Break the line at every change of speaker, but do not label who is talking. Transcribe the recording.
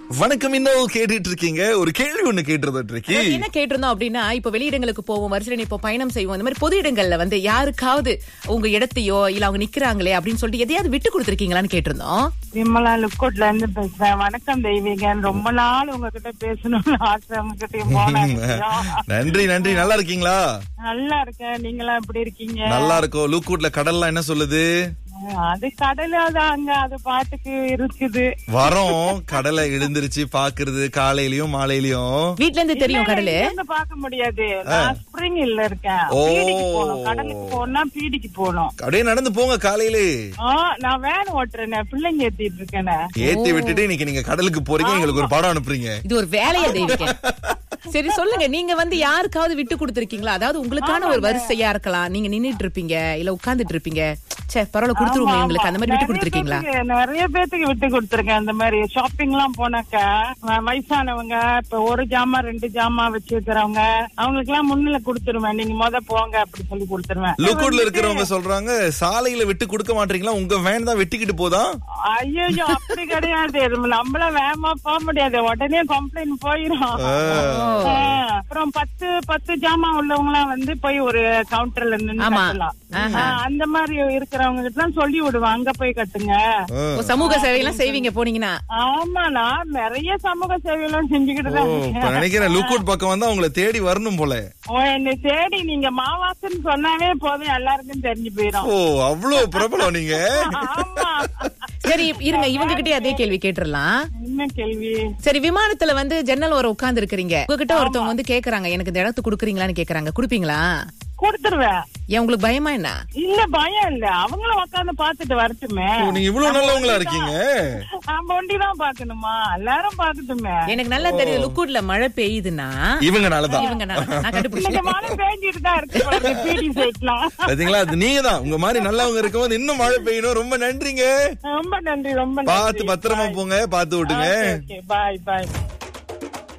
வணக்கம் இன்னும் கேட்டுட்டு இருக்கீங்க ஒரு கேள்வி ஒண்ணு கேட்டுருந்துட்டு இருக்கி
அதாவது என்ன கேட்டிருந்தோம் அப்படின்னா இப்ப வெளியிடங்களுக்கு போவோம் வரிசையில் இப்போ பயணம் செய்வோம் இந்த மாதிரி பொது இடங்கள்ல வந்து யாருக்காவது உங்க இடத்தையோ இல்ல அவங்க நிக்கிறாங்களே அப்படின்னு சொல்லிட்டு எதையாவது விட்டு கொடுத்துருக்கீங்களான்னு கேட்டிருந்தோம்
விமலா லுக்கோட்ல இருந்து பேசுறேன் வணக்கம் தெய்வீகன் ரொம்ப நாள் உங்ககிட்ட பேசணும்னு ஆசை உங்ககிட்ட போனேன்
நன்றி நன்றி நல்லா இருக்கீங்களா
நல்லா இருக்கேன் நீங்களா எப்படி இருக்கீங்க
நல்லா இருக்கோம் லூக்கூட்ல கடல்லாம் என்ன சொல்லுது
அது கடலா தான் அங்க அது பாட்டுக்கு இருக்குது
வரோம் கடலை எழுந்திருச்சு பாக்குறது காலையிலயும் மாலையிலயும்
வீட்ல இருந்து தெரியும் கடலு
இங்க பார்க்க முடியாது நான் ஸ்ப்ரிங் இல்ல இருக்கேன்
ஓ.
பீடிக்கு போகணும் கடலுக்கு போனா பீடிக்கு போகணும்
அப்படியே நடந்து போங்க காலையிலே
ஆ, நான் வேன் ஓட்டுறேன் பிள்ளைங்க ஏத்திட்டு இருக்கேனே
ஏத்தி விட்டுட்டு இன்னைக்கு நீங்க கடலுக்கு போறீங்க எங்களுக்கு ஒரு படம் அனுப்புறீங்க
இது ஒரு வேலையா தெய்வீங்க சரி சொல்லுங்க நீங்க வந்து யாருக்காவது விட்டு கொடுத்துருக்கீங்களா அதாவது உங்களுக்கான ஒரு வரிசையா இருக்கலாம் நீங்க நின்னுட்டு இருப்பீங்க இல்ல உட்கார்ந்துட்டு இருப்பீங்க சே பரவாயில்ல கொடுத்துருவோம் உங்களுக்கு அந்த மாதிரி விட்டு
நிறைய
கொடுத்துருக்கீங்களா
பேத்துக்கு- நிறைய பேத்துக்கு விட்டு கொடுத்துருக்கேன் அந்த மாதிரி ஷாப்பிங் எல்லாம் போனாக்கா வ- வயசானவங்க இப்ப ஒரு ஜாமா ரெண்டு ஜாமா வச்சிருக்கிறவங்க அவங்களுக்கு எல்லாம் முன்னில கொடுத்துருவேன் நீங்க முத போங்க அப்படி சொல்லி கொடுத்துருவேன்
லுக்கூட்ல இருக்கிறவங்க சொல்றாங்க சாலையில விட்டு கொடுக்க மாட்டீங்களா உங்க வேன் தான் வெட்டிக்கிட்டு போதா
ஐயோ அப்படி கிடையாது நம்மள வேகமா போக முடியாது உடனே கம்ப்ளைண்ட் போயிரும் ஆ, அப்புறம் பத்து பத்து ஜாமா உள்ளவங்க எல்லாம் வந்து போய் ஒரு கவுண்டர்ல நின்று
ஆமா.
கட்டலாம் ஆ, அந்த மாதிரி இருக்கிறவங்க கிட்ட எல்லாம் சொல்லி விடுவேன் அங்க போய் கட்டுங்க
ஓ, சமூக சேவையெல்லாம் செய்வீங்க போனீங்கன்னா
ஆமா நான் நிறைய சமூக சேவை எல்லாம் செஞ்சுக்கிட்டு
ஓ
தான்
இப்ப
இருக்கேன்.
நினைக்கிறேன் லுக்கூட் பக்கம் வந்தா உங்களை தேடி வரணும் போல
ஓ, என்னை தேடி நீங்க மாவாசன்னு சொன்னாவே போதும் எல்லாருக்கும் தெரிஞ்சு போயிடும்
ஓ அவ்வளவு பிரபலம் நீங்க
ஆமா
சரி இருங்க இவங்க கிட்டே அதே கேள்வி கேட்டுறலாம்
என்ன கேள்வி
சரி விமானத்துல வந்து ஜன்னல் ஓரம் உட்கார்ந்து இருக்கிறீங்க உங்ககிட்ட ஒருத்தவங்க வந்து கேக்குறாங்க எனக்கு இந்த இடத்து குடுக்குறீங்களான்னு கேக்குறாங்க குடுப்பீங்களா
கொடுத்துருவேன்
ஏன் உங்களுக்கு பயமா என்ன
இல்ல பயம் இல்ல அவங்களும் உட்காந்து பாத்துட்டு வரட்டுமே
ஓ, நீங்க இவ்வளவு நல்லவங்களா இருக்கீங்க
நம்ம ஒண்டிதான் பாக்கணுமா எல்லாரும் பாக்கட்டுமே
எனக்கு நல்லா தெரியுது லுக்கூட்ல மழை பெய்யுதுன்னா
இவங்கனாலதான்
இவங்க நான் நான்
இன்னைக்கு
கண்டுபிடிச்சேன்
மழை பேஞ்சிட்டு தான் இருக்கு பாருங்க, பீடி சைட்லாம்
பாத்தீங்களா அது நீங்க தான் உங்க மாதிரி நல்லவங்க இருக்கும்போது இன்னும் மழை பெய்யணும் ரொம்ப நன்றிங்க
ரொம்ப நன்றி ரொம்ப
பார்த்து பத்திரமா போங்க பார்த்து விட்டுங்க
பாய் பாய்